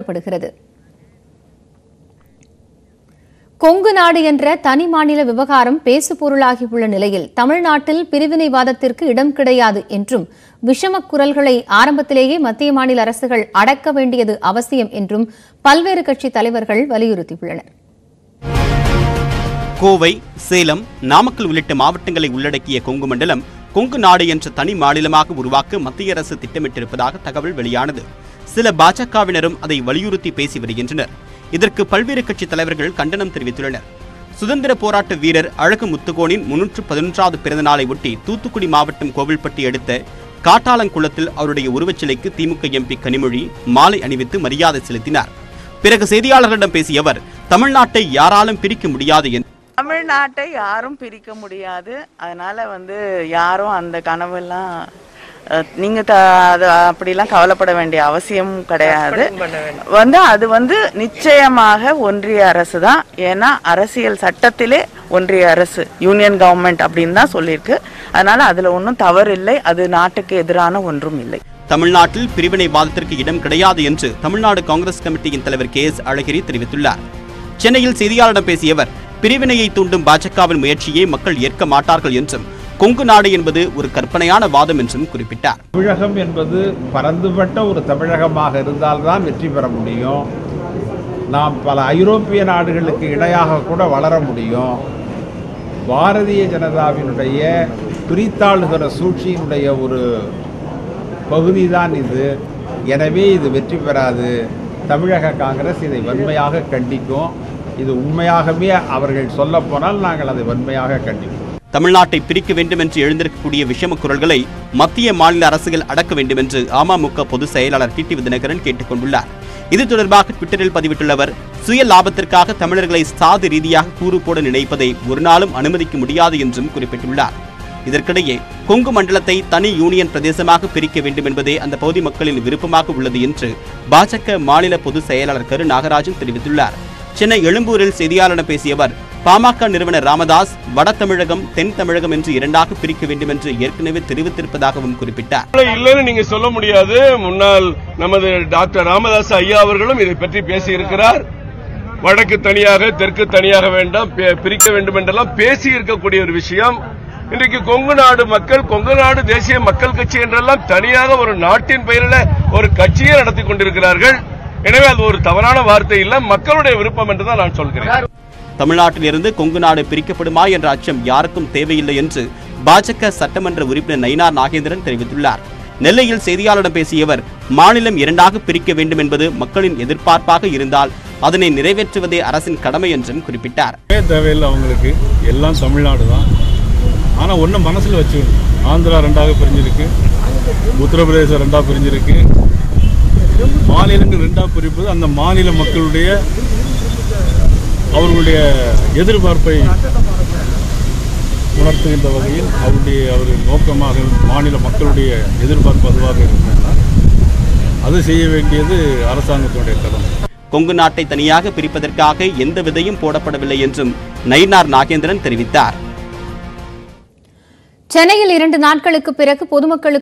கூறப்படுகிறது கொங்கு நாடு என்ற தனி மாநில விவகாரம் பேசுபொருளாகியுள்ள நிலையில் தமிழ்நாட்டில் பிரிவினைவாதத்திற்கு இடம் கிடையாது என்றும் விஷம குரல்களை ஆரம்பத்திலேயே மத்திய மாநில அரசுகள் அடக்க வேண்டியது அவசியம் என்றும் பல்வேறு கட்சி தலைவர்கள் வலியுறுத்தியுள்ளனர் கோவை சேலம் நாமக்கல் உள்ளிட்ட மாவட்டங்களை உள்ளடக்கிய கொங்கு மண்டலம் கொங்கு நாடு என்ற தனி மாநிலமாக உருவாக்க மத்திய அரசு திட்டமிட்டிருப்பதாக தகவல் வெளியானது சில பாஜகவினரும் அதை வலியுறுத்தி பேசி வருகின்றனர் இதற்கு பல்வேறு கட்சி தலைவர்கள் கண்டனம் தெரிவித்துள்ளனர் சுதந்திர போராட்ட வீரர் அழகு முத்துகோனின் முன்னூற்று பதினொன்றாவது பிறந்த நாளை ஒட்டி தூத்துக்குடி மாவட்டம் கோவில்பட்டி அடுத்த காட்டாளங்குளத்தில் அவருடைய உருவச்சிலைக்கு திமுக எம்பி கனிமொழி மாலை அணிவித்து மரியாதை செலுத்தினார் பிறகு செய்தியாளர்களிடம் பேசிய அவர் தமிழ்நாட்டை யாராலும் பிரிக்க முடியாது என்று தமிழ்நாட்டை யாரும் பிரிக்க முடியாது அதனால வந்து யாரும் அந்த கனவெல்லாம் அஹ், நீங்க த அது அப்படிலாம் கவலைப்பட வேண்டிய அவசியம் கிடையாது வந்து அது வந்து நிச்சயமாக ஒன்றிய அரசு தான் ஏன்னா அரசியல் சட்டத்திலே ஒன்றிய அரசு யூனியன் கவர்மெண்ட் அப்படின்னு தான் சொல்லியிருக்கு அதனால அதுல ஒன்றும் தவறு இல்லை அது நாட்டுக்கு எதிரான ஒன்றும் இல்லை தமிழ்நாட்டில் பிரிவினைவாதத்திற்கு இடம் கிடையாது என்று தமிழ்நாடு காங்கிரஸ் கமிட்டியின் தலைவர் கே எஸ் அழகிரி தெரிவித்துள்ளார் சென்னையில் செய்தியாளரிடம் பேசிய அவர் பிரிவினையை தூண்டும் பாஜகவின் முயற்சியை மக்கள் ஏற்க மாட்டார்கள் என்றும் கொங்கு நாடு என்பது ஒரு கற்பனையான வாதம் என்றும் குறிப்பிட்டார் தமிழகம் என்பது பரந்துபட்ட ஒரு தமிழகமாக இருந்தால்தான் வெற்றி பெற முடியும் நாம் பல ஐரோப்பிய நாடுகளுக்கு இணையாக கூட வளர முடியும் பாரதிய ஜனதாவினுடைய பிரித்தாளுகிற சூழ்ச்சியினுடைய ஒரு பகுதி தான் இது எனவே இது வெற்றி பெறாது தமிழக காங்கிரஸ் இதை வன்மையாக கண்டிக்கும் இது உண்மையாகவே அவர்கள் சொல்லப்போனால் நாங்கள் அதை வன்மையாக கண்டிப்போம் தமிழ்நாட்டை பிரிக்க வேண்டும் என்று எழுந்திருக்கக்கூடிய விஷம குரல்களை மத்திய மாநில அரசுகள் அடக்க வேண்டும் என்று அமமுக பொதுச் செயலாளர் டி டி தினகரன் கேட்டுக் கொண்டுள்ளார் இது தொடர்பாக ட்விட்டரில் பதிவிட்டுள்ள அவர் சுய லாபத்திற்காக தமிழர்களை சாதி ரீதியாக கூறு போட நினைப்பதை ஒரு நாளும் அனுமதிக்க முடியாது என்றும் குறிப்பிட்டுள்ளார் இதற்கிடையே கொங்கு மண்டலத்தை தனி யூனியன் பிரதேசமாக பிரிக்க வேண்டும் என்பதே அந்த பகுதி மக்களின் விருப்பமாக உள்ளது என்று பாஜக மாநில பொதுச் செயலாளர் கரு நாகராஜன் தெரிவித்துள்ளார் சென்னை எழும்பூரில் செய்தியாளரிடம் பேசிய அவர் பாமக நிறுவனர் ராமதாஸ் வட தமிழகம் தென் தமிழகம் என்று இரண்டாக பிரிக்க வேண்டும் என்று ஏற்கனவே தெரிவித்திருப்பதாகவும் குறிப்பிட்டார் இல்லைன்னு நீங்க சொல்ல முடியாது முன்னாள் நமது டாக்டர் ராமதாஸ் ஐயா அவர்களும் இதை பற்றி பேசி இருக்கிறார் வடக்கு தனியாக தெற்கு தனியாக வேண்டாம் பி- பிரிக்க வேண்டும் என்றெல்லாம் பேசி இருக்கக்கூடிய ஒரு விஷயம் இன்றைக்கு கொங்கு நாடு மக்கள் கொங்கு நாடு தேசிய மக்கள் கட்சி என்றெல்லாம் தனியாக ஒரு நாட்டின் பெயரில் ஒரு கட்சியை நடத்தி கொண்டிருக்கிறார்கள் எனவே அது ஒரு தவறான வார்த்தை இல்ல மக்களுடைய விருப்பம் என்றுதான் நான் சொல்கிறேன் தமிழ்நாட்டிலிருந்து கொங்கு நாடு பிரிக்கப்படுமா என்ற அச்சம் யாருக்கும் தேவையில்லை என்று பாஜக சட்டமன்ற உறுப்பினர் நயினார் நாகேந்திரன் தெரிவித்துள்ளார் நெல்லையில் செய்தியாளரிடம் பேசிய அவர் மாநிலம் இரண்டாக பிரிக்க வேண்டும் என்பது மக்களின் எதிர்பார்ப்பாக இருந்தால் அதனை நிறைவேற்றுவதே அரசின் கடமை என்றும் குறிப்பிட்டார் ஏ தேவையில்லை அவங்களுக்கு எல்லாம் தமிழ்நாடு தான் ஆனால் ஒன்று மனசில் வச்சுக்கணும் ஆந்திரா ரெண்டாக பிரிஞ்சிருக்கு உத்தரப்பிரதேசம் ரெண்டாக பிரிஞ்சிருக்கு மாநிலங்கள் ரெண்டாக பிரிப்பது அந்த மாநில மக்களுடைய அவர்களுடைய எதிர்பார்ப்பை உணர்த்துகின்ற வகையில் அவருடைய அவர்கள் நோக்கமாக மாநில மக்களுடைய எதிர்பார்ப்பு அதுவாக இருந்தால் அது செய்ய வேண்டியது அரசாங்கத்தினுடைய கடமை கொங்கு நாட்டை தனியாக பிரிப்பதற்காக எந்த விதையும் போடப்படவில்லை என்றும் நயினார் நாகேந்திரன் தெரிவித்தார் சென்னையில் இரண்டு நாட்களுக்கு பிறகு பொதுமக்களுக்கு